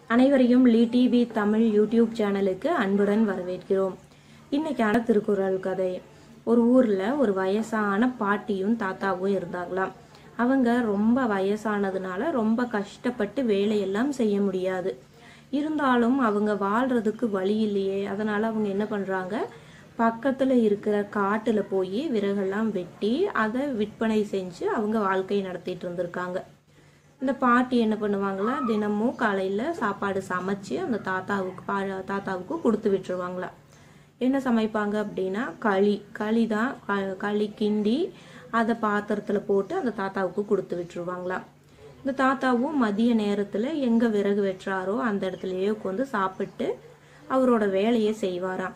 அனைவரையும் லீ TV Tamil YouTube சேனலுக்கு அன்புடன் வரவேற்கிறோம் இன்னைக்கான திருக்குறள் கதை ஒரு ஊர்ல ஒரு வயசான பாட்டியும் தாத்தாவும் இருந்தாங்களாம் அவங்க ரொம்ப வயசானதுனால ரொம்ப கஷ்டப்பட்டு வேலையெல்லாம் செய்ய முடியாது இருந்தாலும் அவங்க வாழ்றதுக்கு வழி இல்லையே அதனால அவங்க என்ன பண்றாங்க பக்கத்துல இருக்கிற காட்டுல போய் விறகெல்லாம் வெட்டி அதை விற்பனை செஞ்சு அவங்க வாழ்க்கை நடத்திட்டு இருந்திருக்காங்க இந்த பாட்டி என்ன பண்ணுவாங்களா தினமும் காலையில் சாப்பாடு சமைச்சு அந்த தாத்தாவுக்கு பா தாத்தாவுக்கு கொடுத்து விட்டுருவாங்களா என்ன சமைப்பாங்க அப்படின்னா களி களி தான் க- களி கிண்டி அதை பாத்திரத்தில் போட்டு அந்த தாத்தாவுக்கு கொடுத்து விட்டுருவாங்களா இந்த தாத்தாவும் மதிய நேரத்தில் எங்கே விறகு வெட்டுறாரோ அந்த இடத்துலயே உட்காந்து சாப்பிட்டு அவரோட வேலையை செய்வாராம்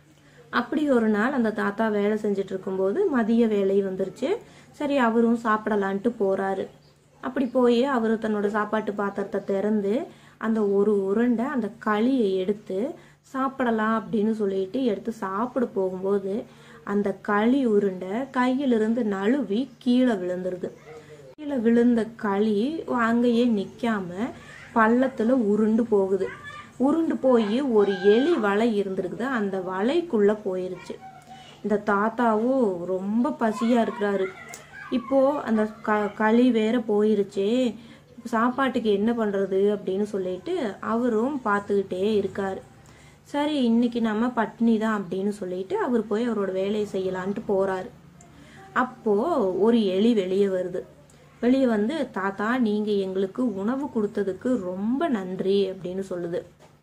அப்படி ஒரு நாள் அந்த தாத்தா வேலை செஞ்சுட்டு இருக்கும்போது மதிய வேலை வந்துருச்சு சரி அவரும் சாப்பிடலான்ட்டு போறாரு அப்படி போய் அவர் தன்னோட சாப்பாட்டு பாத்திரத்தை திறந்து அந்த ஒரு உருண்டை அந்த களியை எடுத்து சாப்பிடலாம் அப்படின்னு சொல்லிட்டு எடுத்து சாப்பிட போகும்போது அந்த களி உருண்டை கையிலிருந்து நழுவி கீழே விழுந்துருது கீழே விழுந்த களி அங்கேயே நிக்காம பள்ளத்துல உருண்டு போகுது உருண்டு போய் ஒரு எலி வலை இருந்திருக்குது அந்த வலைக்குள்ள போயிருச்சு இந்த தாத்தாவும் ரொம்ப பசியா இருக்கிறாரு இப்போ அந்த க களி வேற போயிருச்சே சாப்பாட்டுக்கு என்ன பண்றது அப்படின்னு சொல்லிட்டு அவரும் பார்த்துக்கிட்டே இருக்காரு சரி இன்னைக்கு நம்ம பட்னி தான் அப்படின்னு சொல்லிட்டு அவர் போய் அவரோட வேலையை செய்யலான்ட்டு போறாரு அப்போ ஒரு எலி வெளியே வருது வெளியே வந்து தாத்தா நீங்க எங்களுக்கு உணவு கொடுத்ததுக்கு ரொம்ப நன்றி அப்படின்னு சொல்லுது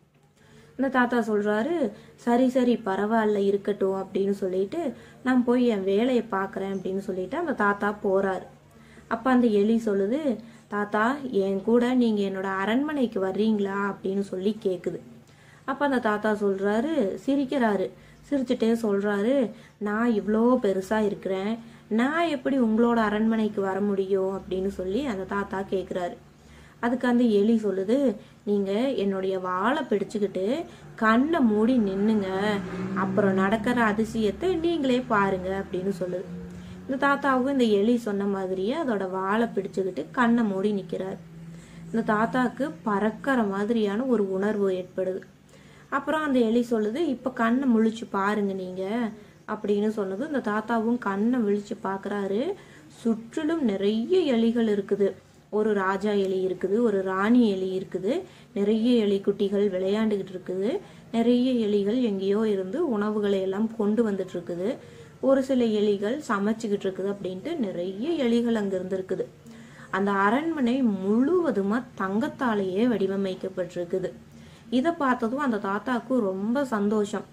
அந்த தாத்தா சொல்றாரு சரி சரி பரவாயில்ல இருக்கட்டும் அப்படின்னு சொல்லிட்டு நான் போய் என் வேலையை பார்க்கறேன் அப்படின்னு சொல்லிட்டு அந்த தாத்தா போறாரு அப்ப அந்த எலி சொல்லுது தாத்தா என் கூட நீங்க என்னோட அரண்மனைக்கு வர்றீங்களா அப்படின்னு சொல்லி கேக்குது அப்ப அந்த தாத்தா சொல்றாரு சிரிக்கிறாரு சிரிச்சுட்டே சொல்றாரு நான் இவ்வளோ பெருசா இருக்கிறேன் நான் எப்படி உங்களோட அரண்மனைக்கு வர முடியும் அப்படின்னு சொல்லி அந்த தாத்தா கேக்குறாரு அதுக்கு அந்த எலி சொல்லுது நீங்க என்னுடைய வாழை பிடிச்சுக்கிட்டு கண்ணை மூடி நின்னுங்க அப்புறம் நடக்கிற அதிசயத்தை நீங்களே பாருங்க அப்படின்னு சொல்லுது இந்த தாத்தாவும் இந்த எலி சொன்ன மாதிரியே அதோட வாழை பிடிச்சுக்கிட்டு கண்ணை மூடி நிக்கிறார் இந்த தாத்தாக்கு பறக்கிற மாதிரியான ஒரு உணர்வு ஏற்படுது அப்புறம் அந்த எலி சொல்லுது இப்ப கண்ணை முழிச்சு பாருங்க நீங்க அப்படின்னு சொன்னது இந்த தாத்தாவும் கண்ணை விழிச்சு பார்க்கறாரு சுற்றிலும் நிறைய எலிகள் இருக்குது ஒரு ராஜா எலி இருக்குது ஒரு ராணி எலி இருக்குது நிறைய எலி குட்டிகள் விளையாண்டுகிட்டு இருக்குது நிறைய எலிகள் எங்கேயோ இருந்து உணவுகளை எல்லாம் கொண்டு வந்துட்டு இருக்குது ஒரு சில எலிகள் சமைச்சுக்கிட்டு இருக்குது அப்படின்ட்டு நிறைய எலிகள் அங்க இருந்து இருக்குது அந்த அரண்மனை முழுவதுமா தங்கத்தாலேயே வடிவமைக்கப்பட்டிருக்குது இதை பார்த்ததும் அந்த தாத்தாக்கு ரொம்ப சந்தோஷம்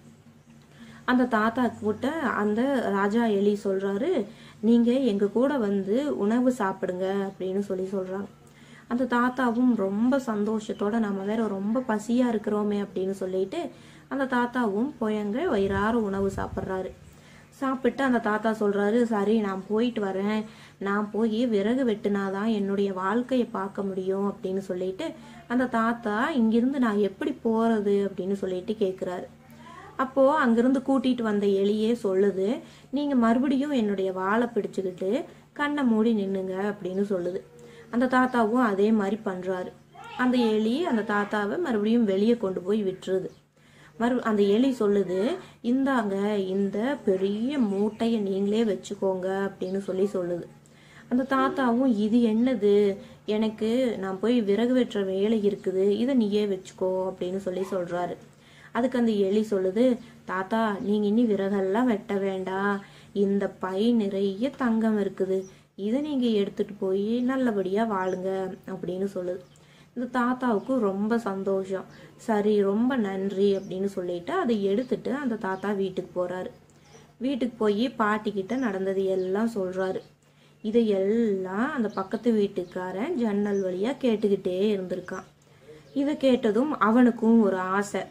அந்த தாத்தா கிட்ட அந்த ராஜா எலி சொல்றாரு நீங்க எங்க கூட வந்து உணவு சாப்பிடுங்க அப்படின்னு சொல்லி சொல்றாங்க அந்த தாத்தாவும் ரொம்ப சந்தோஷத்தோட நம்ம வேற ரொம்ப பசியா இருக்கிறோமே அப்படின்னு சொல்லிட்டு அந்த தாத்தாவும் போயங்க வயிறார உணவு சாப்பிட்றாரு சாப்பிட்டு அந்த தாத்தா சொல்றாரு சரி நான் போயிட்டு வரேன் நான் போய் விறகு வெட்டினாதான் என்னுடைய வாழ்க்கையை பார்க்க முடியும் அப்படின்னு சொல்லிட்டு அந்த தாத்தா இங்கிருந்து நான் எப்படி போறது அப்படின்னு சொல்லிட்டு கேக்குறாரு அப்போ அங்கிருந்து கூட்டிட்டு வந்த எலியே சொல்லுது நீங்க மறுபடியும் என்னுடைய வாழை பிடிச்சுக்கிட்டு கண்ணை மூடி நின்னுங்க அப்படின்னு சொல்லுது அந்த தாத்தாவும் அதே மாதிரி பண்றாரு அந்த எலி அந்த தாத்தாவை மறுபடியும் வெளியே கொண்டு போய் விட்டுருது மறு அந்த எலி சொல்லுது இந்தாங்க இந்த பெரிய மூட்டையை நீங்களே வச்சுக்கோங்க அப்படின்னு சொல்லி சொல்லுது அந்த தாத்தாவும் இது என்னது எனக்கு நான் போய் விறகு வெட்டுற வேலை இருக்குது இதை நீயே வச்சுக்கோ அப்படின்னு சொல்லி சொல்றாரு அதுக்கு அந்த எலி சொல்லுது தாத்தா நீங்க இனி விறகெல்லாம் வெட்ட வேண்டாம் இந்த பை நிறைய தங்கம் இருக்குது இதை நீங்க எடுத்துட்டு போய் நல்லபடியா வாழுங்க அப்படின்னு சொல்லுது இந்த தாத்தாவுக்கு ரொம்ப சந்தோஷம் சரி ரொம்ப நன்றி அப்படின்னு சொல்லிட்டு அதை எடுத்துட்டு அந்த தாத்தா வீட்டுக்கு போறாரு வீட்டுக்கு போய் பாட்டிக்கிட்ட நடந்தது எல்லாம் சொல்றாரு இதை எல்லாம் அந்த பக்கத்து வீட்டுக்காரன் ஜன்னல் வழியா கேட்டுக்கிட்டே இருந்திருக்கான் இதை கேட்டதும் அவனுக்கும் ஒரு ஆசை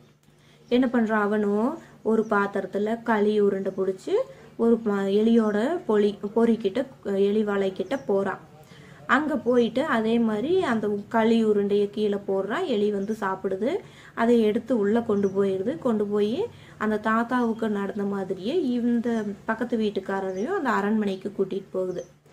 என்ன பண்றான் அவனும் ஒரு பாத்திரத்துல களி உருண்டை பிடிச்சி ஒரு ம- எலியோட பொலி பொறிக்கிட்ட எலி வலைக்கிட்ட போறான் அங்க போயிட்டு அதே மாதிரி அந்த களி உருண்டையை கீழே போடுறான் எலி வந்து சாப்பிடுது அதை எடுத்து உள்ள கொண்டு போயிடுது கொண்டு போய் அந்த தாத்தாவுக்கு நடந்த மாதிரியே இந்த பக்கத்து வீட்டுக்காரரையும் அந்த அரண்மனைக்கு கூட்டிட்டு போகுது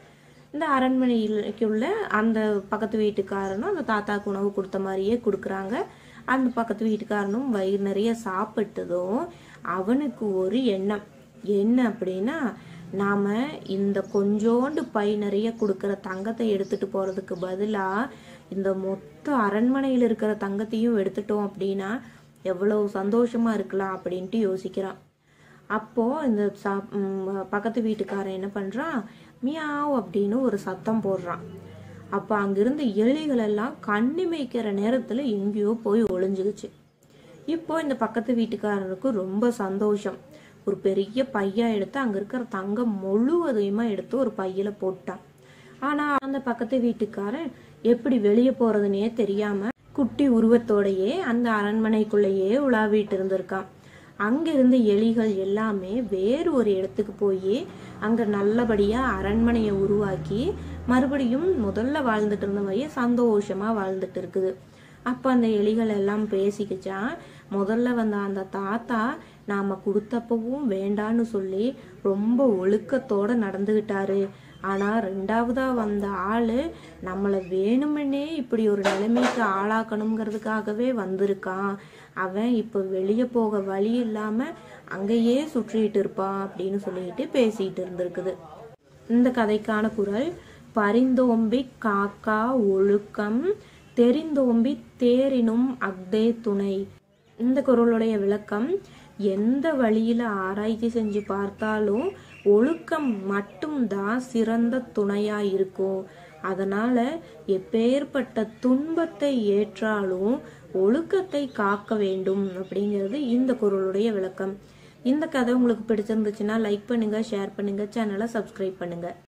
இந்த அரண்மனைக்குள்ள அந்த பக்கத்து வீட்டுக்காரனும் அந்த தாத்தாக்கு உணவு கொடுத்த மாதிரியே கொடுக்குறாங்க அந்த பக்கத்து வீட்டுக்காரனும் வயிறு நிறைய சாப்பிட்டதும் அவனுக்கு ஒரு எண்ணம் என்ன அப்படின்னா நாம இந்த கொஞ்சோண்டு பை நிறைய கொடுக்கிற தங்கத்தை எடுத்துட்டு போறதுக்கு பதிலா இந்த மொத்த அரண்மனையில் இருக்கிற தங்கத்தையும் எடுத்துட்டோம் அப்படின்னா எவ்வளவு சந்தோஷமா இருக்கலாம் அப்படின்ட்டு யோசிக்கிறான் அப்போ இந்த சா- ம், பக்கத்து வீட்டுக்காரன் என்ன பண்றான் மியாவ் அப்படின்னு ஒரு சத்தம் போடுறான் அப்ப அங்கிருந்த எலிகள் எல்லாம் கண்ணி மேய்க்கிற நேரத்துல எங்கேயோ போய் ஒளிஞ்சுக்குச்சு இப்போ இந்த பக்கத்து வீட்டுக்காரருக்கு ரொம்ப சந்தோஷம் ஒரு பெரிய பையா எடுத்து அங்க இருக்கிற தங்கம் முழுவதையுமா எடுத்து ஒரு பையில போட்டான் ஆனா அந்த பக்கத்து வீட்டுக்காரன் எப்படி வெளியே போறதுனே தெரியாம குட்டி உருவத்தோடயே அந்த அரண்மனைக்குள்ளேயே உலாவிட்டு இருந்திருக்கான் அங்கிருந்த எலிகள் எல்லாமே வேறு ஒரு இடத்துக்கு போய் அங்க நல்லபடியா அரண்மனையை உருவாக்கி மறுபடியும் முதல்ல வாழ்ந்துட்டு இருந்த மாதிரியே சந்தோஷமா வாழ்ந்துட்டு இருக்குது அப்ப அந்த எலிகள் எல்லாம் பேசிக்கிச்சா முதல்ல வந்த அந்த தாத்தா நாம கொடுத்தப்பவும் வேண்டான்னு சொல்லி ரொம்ப ஒழுக்கத்தோட நடந்துகிட்டாரு ஆனா ரெண்டாவதா வந்த ஆளு நம்மளை வேணுமென்னே இப்படி ஒரு நிலைமைக்கு ஆளாக்கணுங்கிறதுக்காகவே வந்திருக்கான் அவன் இப்ப வெளியே போக வழி இல்லாம அங்கேயே சுற்றிட்டு இருப்பான் அப்படின்னு சொல்லிட்டு பேசிட்டு இருந்திருக்குது இந்த கதைக்கான குரல் பரிந்தோம்பி காக்கா ஒழுக்கம் தெரிந்தோம்பி தேரினும் அக்தே துணை இந்த குரலுடைய விளக்கம் எந்த வழியில ஆராய்ச்சி செஞ்சு பார்த்தாலும் ஒழுக்கம் மட்டும்தான் சிறந்த துணையா இருக்கும் அதனால எப்பேற்பட்ட துன்பத்தை ஏற்றாலும் ஒழுக்கத்தை காக்க வேண்டும் அப்படிங்கிறது இந்த குரலுடைய விளக்கம் இந்த கதை உங்களுக்கு பிடிச்சிருந்துச்சுன்னா லைக் பண்ணுங்க ஷேர் பண்ணுங்க சேனலை சப்ஸ்கிரைப் பண்ணுங்க